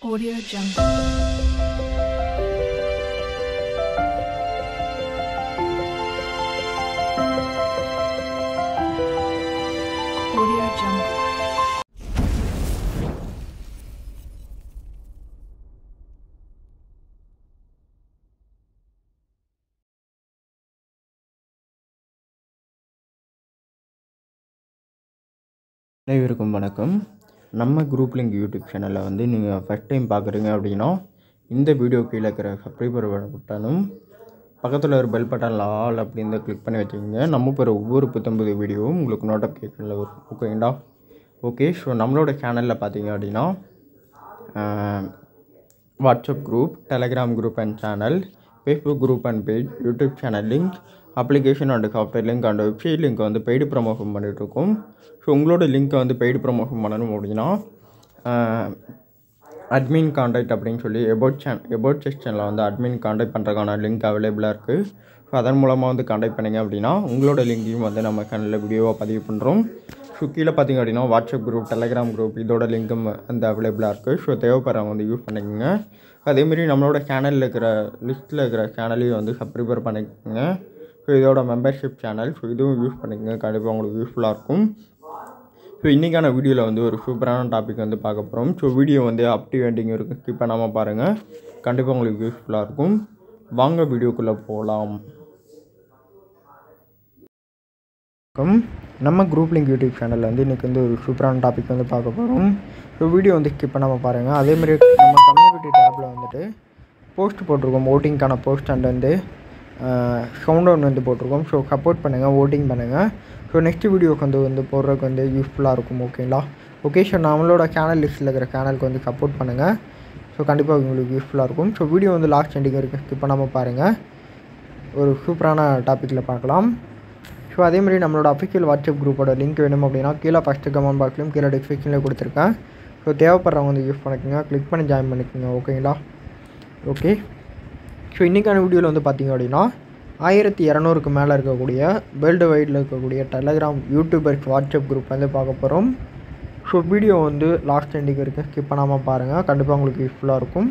Audio Jungle. Audio Jungle. அனைவருக்கும் வணக்கம் நம்ம குரூப் லிங்க் யூடியூப் சேனலில் வந்து நீங்கள் ஃபஸ்ட் டைம் பார்க்குறீங்க அப்படின்னா இந்த வீடியோ கீழே இருக்கிற சப்ஸ்கிரைபர் பட்டனும் பக்கத்தில் ஒரு பெல் பட்டனில் ஆல் அப்படின்னு கிளிக் பண்ணி வச்சுக்கோங்க நம்ம போகிற ஒவ்வொரு புத்தம்புது வீடியோவும் உங்களுக்கு நோட்டிஃபிகேஷனில் வரும் ஓகேங்களா ஓகே ஸோ நம்மளோட சேனலில் பார்த்தீங்க அப்படின்னா ஆஹ், WhatsApp group Telegram group and channel Facebook group and page YouTube channel link application and software link and website link வந்து பெய்டு ப்ரமோஷன் பண்ணிகிட்ருக்கோம் ஸோ உங்களோட லிங்க்கை வந்து பெய்டு ப்ரமோஷன் பண்ணணும் அப்படின்னா அட்மின் காண்டாக்ட் அப்படின்னு சொல்லி எபோட் சேன் எபோட் செக்ஷனில் வந்து அட்மின் காண்டாக்ட் பண்ணுறதுக்கான லிங்க் அவைலபிளாக இருக்குது ஸோ அதன் மூலமாக வந்து காண்டாக்ட் பண்ணிங்க அப்படின்னா உங்களோட லிங்கையும் வந்து நம்ம சேனலில் வீடியோவாக பதிவு பண்ணுறோம் ஸோ கீழே பார்த்தீங்க அப்படின்னா வாட்ஸ்அப் குரூப் டெலகிராம் குரூப் இதோட லிங்க்கும் வந்து அவைலபிளாக இருக்குது ஸோ தேவைப்படுறவங்க வந்து யூஸ் பண்ணிக்கோங்க அதேமாரி நம்மளோட சேனலில் இருக்கிற லிஸ்ட்டில் இருக்கிற சேனலையும் வந்து சப்ஸ்கிரைபர் பண்ணிக்கோங்க ஸோ இதோட மெம்பர்ஷிப் சேனல் ஸோ இதுவும் யூஸ் பண்ணிக்கோங்க கண்டிப்பாக உங்களுக்கு யூஸ்ஃபுல்லாக இருக்கும் ஸோ இன்றைக்கான வீடியோவில் வந்து ஒரு சூப்பரான டாபிக் வந்து பார்க்க போகிறோம் ஸோ வீடியோ வந்து அப் டு எண்டிங் இருக்கும் ஸ்கிப் பண்ணாமல் பாருங்கள் கண்டிப்பாக உங்களுக்கு யூஸ்ஃபுல்லாக இருக்கும் வாங்க வீடியோக்குள்ளே போகலாம் வணக்கம் நம்ம குரூப் லிங்க் யூடியூப் சேனலில் வந்து இன்றைக்கி வந்து ஒரு சூப்பரான டாபிக் வந்து பார்க்க போகிறோம் ஸோ வீடியோ வந்து ஸ்கிப் பண்ணாமல் பாருங்கள் அதேமாதிரி நம்ம கம்யூனிட்டி டேப்பில் வந்துட்டு போஸ்ட் போட்டிருக்கோம் ஓட்டிங்க்கான போஸ்ட் அண்ட் வந்து சவுண்ட் ஒன்று வந்து போட்டிருக்கோம் ஸோ சப்போர்ட் பண்ணுங்கள் ஓட்டிங் பண்ணுங்கள் ஸோ நெக்ஸ்ட் வீடியோக்கு வந்து வந்து போடுறதுக்கு வந்து யூஸ்ஃபுல்லாக இருக்கும் ஓகேங்களா ஓகே ஸோ நம்மளோட சேனல் லிஸ்ட்டில் இருக்கிற சேனலுக்கு வந்து சப்போர்ட் பண்ணுங்கள் ஸோ கண்டிப்பாக உங்களுக்கு யூஸ்ஃபுல்லாக இருக்கும் ஸோ வீடியோ வந்து லாஸ்ட் எண்டிங் வரைக்கும் ஸ்கிப் பண்ணாமல் பாருங்கள் ஒரு சூப்பரான டாப்பிக்கில் பார்க்கலாம் ஸோ அதேமாதிரி நம்மளோட அஃபிஷியல் வாட்ஸ்அப் குரூப்போட லிங்க் வேணும் அப்படின்னா கீழே ஃபஸ்ட்டு கமெண்ட் பாக்ஸ்லையும் கீழே டிஸ்கிரிப்ஷனில் கொடுத்துருக்கேன் ஸோ தேவைப்படுறவங்க வந்து யூஸ் பண்ணிக்கோங்க கிளிக் பண்ணி ஜாயின் பண்ணிக்கோங்க ஓகேங்களா ஓகே ஸோ இன்றைக்கான வீடியோவில் வந்து பார்த்தீங்க அப்படின்னா ஆயிரத்தி இரநூறுக்கு மேலே இருக்கக்கூடிய வேர்ல்டு வைடில் இருக்கக்கூடிய டெலகிராம் யூடியூபர்ஸ் வாட்ஸ்அப் குரூப் வந்து பார்க்க போகிறோம் ஸோ வீடியோ வந்து லாஸ்ட் எண்டிங் வரைக்கும் ஸ்கிப் பண்ணாமல் பாருங்கள் கண்டிப்பாக உங்களுக்கு யூஸ்ஃபுல்லாக இருக்கும்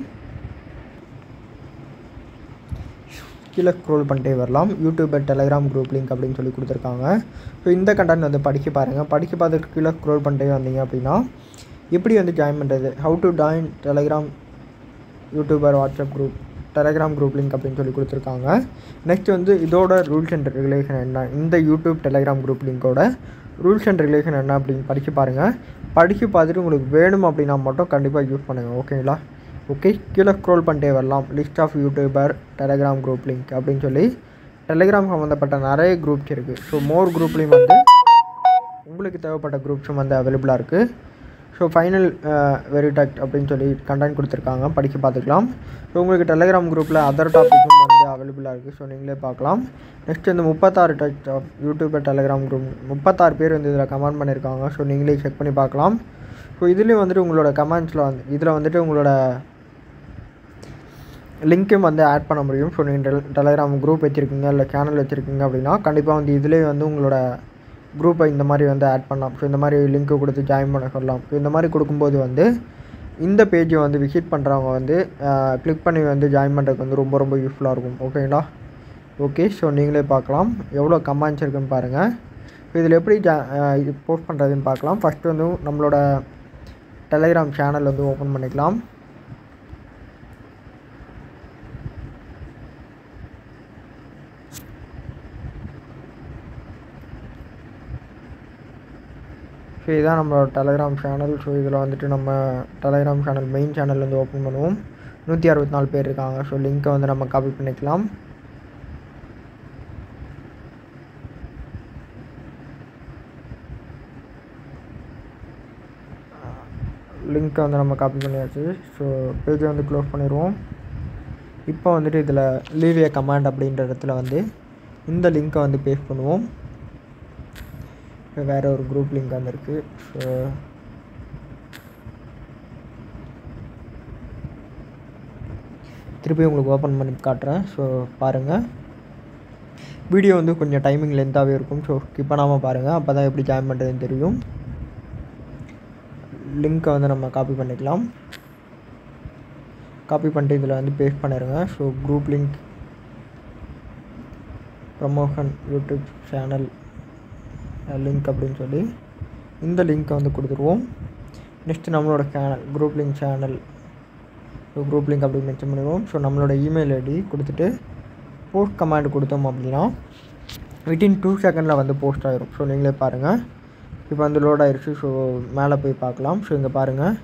கீழே ஸ்க்ரோல் பண்ணிட்டே வரலாம் யூடியூபர் டெலகிராம் குரூப் லிங்க் அப்படின்னு சொல்லி கொடுத்துருக்காங்க ஸோ இந்த கண்டென்ட் வந்து படிக்க பாருங்கள் படிக்க பார்த்துட்டு கீழே ஸ்க்ரோல் பண்ணிட்டே வந்தீங்க அப்படின்னா எப்படி வந்து ஜாயின் பண்ணுறது how to join Telegram YouTuber WhatsApp group Telegram group link அப்படின்னு சொல்லி கொடுத்துருக்காங்க நெக்ஸ்ட் வந்து இதோட ரூல்ஸ் அண்ட் ரெகுலேஷன் என்ன இந்த யூடியூப் டெலகிராம் குரூப் லிங்கோட ரூல்ஸ் அண்ட் ரெகுலேஷன் என்ன அப்படின்னு படித்து பாருங்கள் படித்து பார்த்துட்டு உங்களுக்கு வேணும் அப்படின்னா மட்டும் கண்டிப்பாக யூஸ் பண்ணுங்கள் ஓகேங்களா ஓகே கீழே ஸ்க்ரோல் பண்ணிட்டே வரலாம் list of YouTuber Telegram group link அப்படின்னு சொல்லி டெலகிராம் சம்மந்தப்பட்ட நிறைய குரூப்ஸ் இருக்குது ஸோ மோர் குரூப்லேயும் வந்து உங்களுக்கு தேவைப்பட்ட குரூப்ஸும் வந்து அவைலபிளாக இருக்குது ஸோ ஃபைனல் வெரிடக்ட் அப்படின்னு சொல்லி கண்டென்ட் கொடுத்துருக்காங்க படிக்க பார்த்துக்கலாம் ஸோ உங்களுக்கு டெலகிராம் குரூப்பில் அதர் டாப்பிக்கும் வந்து அவைலபிளாக இருக்குது ஸோ நீங்களே பார்க்கலாம் நெக்ஸ்ட் வந்து முப்பத்தாறு touch of YouTuber Telegram group முப்பத்தாறு பேர் வந்து இதில் கமெண்ட் பண்ணியிருக்காங்க ஸோ நீங்களே செக் பண்ணி பார்க்கலாம் ஸோ இதுலேயும் வந்துட்டு உங்களோட கமெண்ட்ஸில் வந்து இதில் வந்துட்டு உங்களோட லிங்க்கும் வந்து ஆட் பண்ண முடியும் ஸோ நீங்கள் டெல் டெலகிராம் குரூப் வச்சுருக்கீங்க இல்லை சேனல் வச்சுருக்கீங்க அப்படின்னா கண்டிப்பாக வந்து இதிலே வந்து உங்களோட குரூப்பை இந்த மாதிரி வந்து ஆட் பண்ணலாம் ஸோ இந்த மாதிரி லிங்க்கு கொடுத்து ஜாயின் பண்ண சொல்லலாம் ஸோ இந்த மாதிரி கொடுக்கும்போது வந்து இந்த பேஜை வந்து விசிட் பண்ணுறவங்க வந்து கிளிக் பண்ணி வந்து ஜாயின் பண்ணுறதுக்கு வந்து ரொம்ப ரொம்ப யூஸ்ஃபுல்லாக இருக்கும் ஓகேங்களா ஓகே ஸோ நீங்களே பார்க்கலாம் எவ்வளோ கமெண்ட்ஸ் இருக்குன்னு பாருங்கள் ஸோ இதில் எப்படி ஜா இது போஸ்ட் பண்ணுறதுன்னு பார்க்கலாம் ஃபஸ்ட்டு வந்து நம்மளோட டெலகிராம் சேனல் வந்து ஓப்பன் பண்ணிக்கலாம் ஸோ இதுதான் நம்மளோட டெலகிராம் சேனல் ஸோ இதில் வந்துட்டு நம்ம டெலகிராம் சேனல் மெயின் சேனல் வந்து ஓப்பன் பண்ணுவோம் நூற்றி அறுபத்தி நாலு பேர் இருக்காங்க ஸோ லிங்க்கை வந்து நம்ம காப்பி பண்ணிக்கலாம் லிங்க்கை வந்து நம்ம காப்பி பண்ணியாச்சு ஸோ பேஜை வந்து க்ளோஸ் பண்ணிடுவோம் இப்போ வந்துட்டு இதில் லீவ் ஏ கமாண்ட் அப்படின்ற இடத்துல வந்து இந்த லிங்க்கை வந்து பேஸ்ட் பண்ணுவோம் இப்போ வேறு ஒரு குரூப் லிங்க் வந்திருக்கு ஸோ திருப்பி உங்களுக்கு ஓப்பன் பண்ணி காட்டுறேன் ஸோ பாருங்கள் வீடியோ வந்து கொஞ்சம் டைமிங் லென்த்தாகவே இருக்கும் ஸோ ஸ்கிப் பண்ணாமல் பாருங்கள் அப்போ தான் எப்படி ஜாயின் பண்ணுறதுன்னு தெரியும் லிங்க்கை வந்து நம்ம காப்பி பண்ணிக்கலாம் காப்பி பண்ணிட்டு இதில் வந்து பேஸ்ட் பண்ணிடுங்க so group link promotion YouTube channel link அப்படின்னு சொல்லி இந்த லிங்க்கை வந்து கொடுத்துருவோம் நெக்ஸ்ட்டு நம்மளோட channel group link channel so group link அப்படி மென்ஷன் பண்ணிடுவோம் ஸோ நம்மளோட இமெயில் ஐடி கொடுத்துட்டு போஸ்ட் கமாண்ட் கொடுத்தோம் அப்படின்னா வித்தின் டூ செகண்டில் வந்து போஸ்ட் ஆயிரும் ஸோ நீங்களே பாருங்கள் இப்போ வந்து லோட் ஆயிடுச்சு ஸோ மேலே போய் பார்க்கலாம் ஸோ இங்கே பாருங்கள்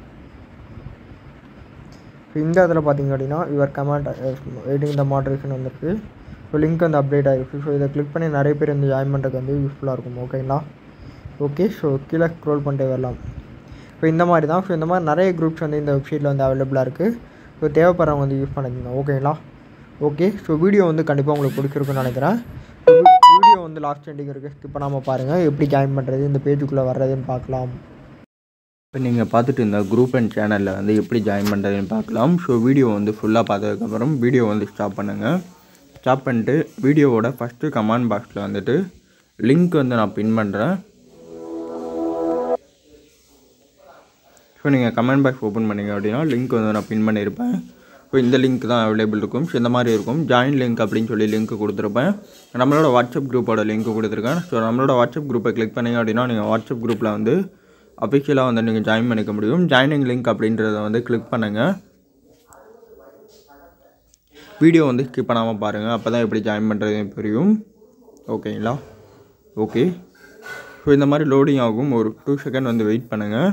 ஸோ இந்த இடத்துல பார்த்தீங்க அப்படின்னா your comment waiting the moderation வந்திருக்கு ஸோ லிங்க் வந்து அப்டேட் ஆகிருக்கு ஸோ இதை கிளிக் பண்ணி நிறைய பேர் வந்து ஜாயின் பண்ணுறதுக்கு வந்து யூஸ்ஃபுல்லாக இருக்கும் ஓகேங்களா ஓகே ஸோ கீழே ஸ்க்ரோல் பண்ணிட்டே வரலாம் ஸோ இந்த மாதிரி தான் ஸோ இந்த மாதிரி நிறைய குரூப்ஸ் வந்து இந்த வெப்சைட்டில் வந்து அவைலபிளாக இருக்குது ஸோ தேவைப்படுறவங்க வந்து யூஸ் பண்ணிக்கோங்க ஓகேங்களா ஓகே ஸோ வீடியோ வந்து கண்டிப்பாக உங்களுக்கு பிடிச்சிருக்குன்னு நினைக்கிறேன் வீடியோ வந்து லாஸ்ட் எண்டிங் இருக்குது ஸ்கிப் பண்ணாமல் பாருங்கள் எப்படி ஜாயின் பண்ணுறது இந்த பேஜுக்குள்ளே வர்றதுன்னு பார்க்கலாம் இப்போ நீங்கள் பார்த்துட்டு இந்த குரூப் அண்ட் சேனலில் வந்து எப்படி ஜாயின் பண்ணுறதுன்னு பார்க்கலாம் ஸோ வீடியோ வந்து ஃபுல்லாக பார்த்ததுக்கப்புறம் வீடியோ வந்து ஸ்டாப் பண்ணுங்கள் ஸ்டாப் பண்ணிட்டு வீடியோவோட ஃபஸ்ட்டு கமெண்ட் பாக்ஸில் வந்துட்டு லிங்க் வந்து நான் பின் பண்ணுறேன் ஸோ நீங்கள் கமெண்ட் பாக்ஸ் ஓப்பன் பண்ணீங்க அப்படின்னா லிங்க் வந்து நான் பின் பண்ணியிருப்பேன் ஸோ இந்த லிங்க் தான் அவைலபிள் இருக்கும் ஸோ இந்த மாதிரி இருக்கும் ஜாயின் லிங்க் அப்படின்னு சொல்லி லிங்க் கொடுத்துருப்பேன் நம்மளோட வாட்ஸ்அப் குரூப்போட லிங்க் கொடுத்துருக்கேன் ஸோ நம்மளோட வாட்ஸ்அப் குரூப்பை கிளிக் பண்ணீங்க அப்படின்னா நீங்கள் வாட்ஸ்அப் குரூப்பில் வந்து அஃபிஷியலாக வந்து நீங்கள் ஜாயின் பண்ணிக்க முடியும் ஜாயினிங் லிங்க் அப்படின்றத வந்து கிளிக் பண்ணுங்கள் வீடியோ வந்து ஸ்கிப் பண்ணாமல் பாருங்கள் அப்போ தான் எப்படி ஜாயின் பண்ணுறது புரியும் ஓகேங்களா ஓகே ஸோ இந்த மாதிரி லோடிங் ஆகும் ஒரு டூ செகண்ட் வந்து வெயிட் பண்ணுங்கள்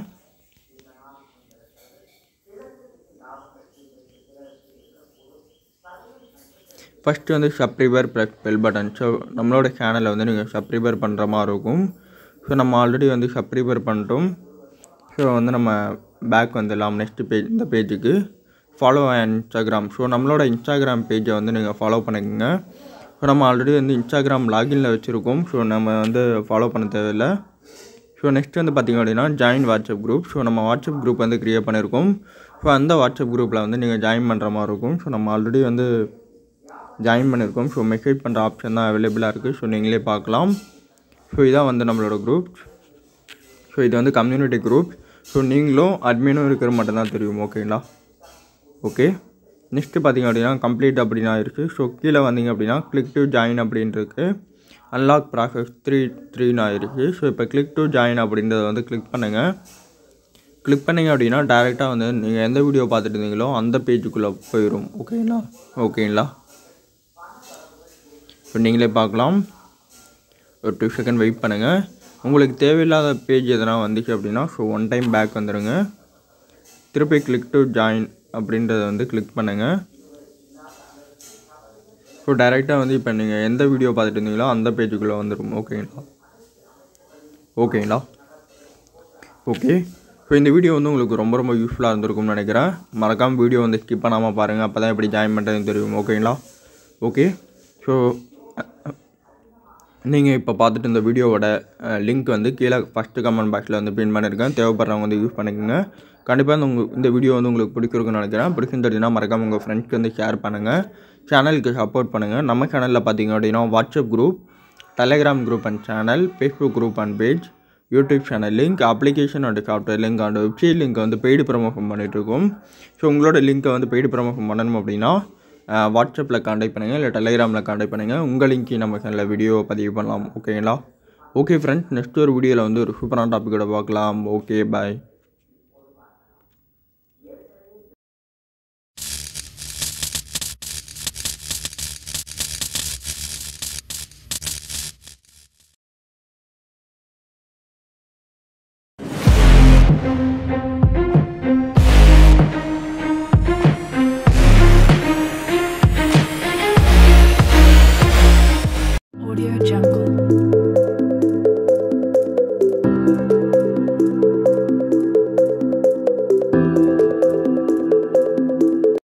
ஃபஸ்ட்டு வந்து subscriber plus bell button so நம்மளோட சேனலை வந்து நீங்கள் சப்ஸ்கிரைபர் பண்ணுற மாதிரி இருக்கும் ஸோ நம்ம ஆல்ரெடி வந்து சப்ஸ்கிரைபர் பண்ணிட்டோம் ஸோ வந்து நம்ம பேக் வந்துடலாம் நெக்ஸ்ட் பேஜ் இந்த பேஜுக்கு ஃபாலோ இன்ஸ்டாகிராம் ஸோ நம்மளோட இன்ஸ்டாகிராம் பேஜை வந்து நீங்கள் ஃபாலோ பண்ணிக்கோங்க ஸோ நம்ம ஆல்ரெடி வந்து இன்ஸ்டாகிராம் லாகின்ல வச்சுருக்கோம் ஸோ நம்ம வந்து ஃபாலோ பண்ண தேவையில்லை ஸோ நெக்ஸ்ட் வந்து பார்த்திங்க அப்படின்னா ஜாயின் வாட்ஸ்அப் குரூப் ஸோ நம்ம வாட்ஸ்அப் குரூப் வந்து க்ரியேட் பண்ணியிருக்கோம் ஸோ அந்த வாட்ஸ்அப் குரூப்பில் வந்து நீங்கள் ஜாயின் பண்ணுற மாதிரி இருக்கும் ஸோ நம்ம ஆல்ரெடி வந்து ஜாயின் பண்ணியிருக்கோம் ஸோ மெசேஜ் பண்ணுற ஆப்ஷன் தான் அவைலபிளாக இருக்குது ஸோ நீங்களே பார்க்கலாம் ஸோ இதான் வந்து நம்மளோட குரூப் ஸோ இது வந்து கம்யூனிட்டி குரூப் ஸோ நீங்களும் அட்மினும் இருக்கிற மட்டும்தான் தெரியும் ஓகேங்களா ஓகே நெக்ஸ்ட்டு பார்த்தீங்க அப்படின்னா கம்ப்ளீட் அப்படின்னு ஆயிடுச்சு ஸோ கீழே வந்தீங்க அப்படின்னா கிளிக் டு ஜாயின் அப்படின்ட்டு அன்லாக் ப்ராசஸ் த்ரீ த்ரீன்னு ஆயிடுச்சு ஸோ இப்போ கிளிக் டு ஜாயின் அப்படின்றத வந்து கிளிக் பண்ணுங்கள் கிளிக் பண்ணிங்க அப்படின்னா டேரெக்டாக வந்து நீங்கள் எந்த வீடியோ பார்த்துட்டு இருந்தீங்களோ அந்த பேஜுக்குள்ளே போயிடும் ஓகேங்களா ஓகேங்களா இப்போ நீங்களே பார்க்கலாம் ஒரு டூ செகண்ட் வெயிட் பண்ணுங்கள் உங்களுக்கு தேவையில்லாத பேஜ் எதனா வந்துச்சு அப்படின்னா ஸோ ஒன் டைம் பேக் வந்துடுங்க திருப்பி கிளிக் டு ஜாயின் அப்படின்றத வந்து கிளிக் பண்ணுங்கள் ஸோ டைரெக்டாக வந்து இப்போ நீங்கள் எந்த வீடியோ பார்த்துட்டு இருந்தீங்களோ அந்த பேஜுக்குள்ளே வந்துடும் ஓகேங்களா ஓகேங்களா ஓகே ஸோ இந்த வீடியோ வந்து உங்களுக்கு ரொம்ப ரொம்ப யூஸ்ஃபுல்லாக இருந்திருக்கும்னு நினைக்கிறேன் மறக்காமல் வீடியோ வந்து ஸ்கிப் பண்ணாமல் பாருங்கள் அப்போ தான் எப்படி ஜாயின் பண்ணுறதுன்னு தெரியும் ஓகேங்களா ஓகே ஸோ நீங்கள் இப்போ பார்த்துட்டு இந்த வீடியோவோட லிங்க் வந்து கீழே ஃபஸ்ட்டு கமெண்ட் பாக்ஸில் வந்து பின் பண்ணியிருக்கேன் தேவைப்படுறவங்க வந்து யூஸ் பண்ணிக்கோங்க கண்டிப்பாக இந்த உங்கள் இந்த வீடியோ வந்து உங்களுக்கு பிடிச்சிருக்குன்னு நினைக்கிறேன் பிடிச்சிருந்துச்சுன்னா மறக்காமல் உங்கள் ஃப்ரெண்ட்ஸ்க்கு வந்து ஷேர் பண்ணுங்கள் சேனலுக்கு சப்போர்ட் பண்ணுங்கள் நம்ம சேனலில் பார்த்தீங்க அப்படின்னா WhatsApp group Telegram group and channel Facebook group and page YouTube channel link application and software link and website link வந்து பெய்டு ப்ரமோஷன் பண்ணிகிட்ருக்கோம் ஸோ உங்களோட லிங்க்கை வந்து பெய்டு ப்ரமோஷன் பண்ணணும் அப்படின்னா வாட்ஸ்அப்பில் காண்டாக்ட் பண்ணுங்கள் இல்லை டெலிகிராமில் காண்டாக்ட் பண்ணுங்கள் உங்கள் லிங்க்கு நம்ம சேனலில் வீடியோ பதிவு பண்ணலாம் ஓகேங்களா ஓகே ஃப்ரெண்ட்ஸ் நெக்ஸ்ட் ஒரு வீடியோவில் வந்து ஒரு சூப்பரான டாப்பிக்கோட பார்க்கலாம் ஓகே பாய்